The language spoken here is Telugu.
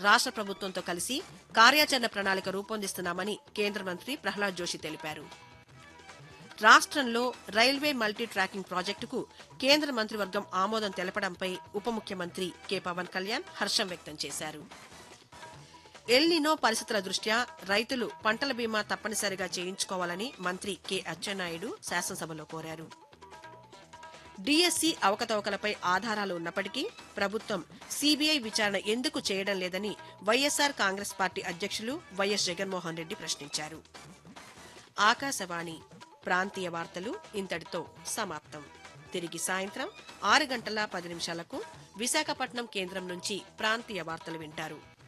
రాష్ట్ర ప్రభుత్వంతో కలిసి కార్యాచరణ ప్రణాళిక రూపొందిస్తున్నామని కేంద్ర మంత్రి ప్రహ్లాద్ జోషి తెలిపారు రాష్ట్రంలో రైల్వే మల్టీ ట్రాకింగ్ ప్రాజెక్టుకు కేంద్ర మంత్రివర్గం ఆమోదం తెలపడంపై ఉప ముఖ్యమంత్రి కె పవన్ కళ్యాణ్ హర్షం వ్యక్తం చేశారు ఎల్నినో పరిస్థితుల దృష్ట్యా రైతులు పంటల బీమా తప్పనిసరిగా చేయించుకోవాలని మంత్రి కె అచ్చెన్నాయుడు శాసనసభలో కోరారు డిఎస్సి అవకతవకలపై ఆధారాలు ఉన్నప్పటికీ ప్రభుత్వం సీబీఐ విచారణ ఎందుకు చేయడం లేదని వైఎస్సార్ కాంగ్రెస్ పార్టీ అధ్యక్షులు వైఎస్ జగన్మోహన్ రెడ్డి ప్రశ్నించారు ఆకాశవాణి ప్రాంతీయ వార్తలు ఇంతటితో సమాప్తం తిరిగి సాయంత్రం ఆరు గంటల పది నిమిషాలకు విశాఖపట్నం కేంద్రం నుంచి ప్రాంతీయ వార్తలు వింటారు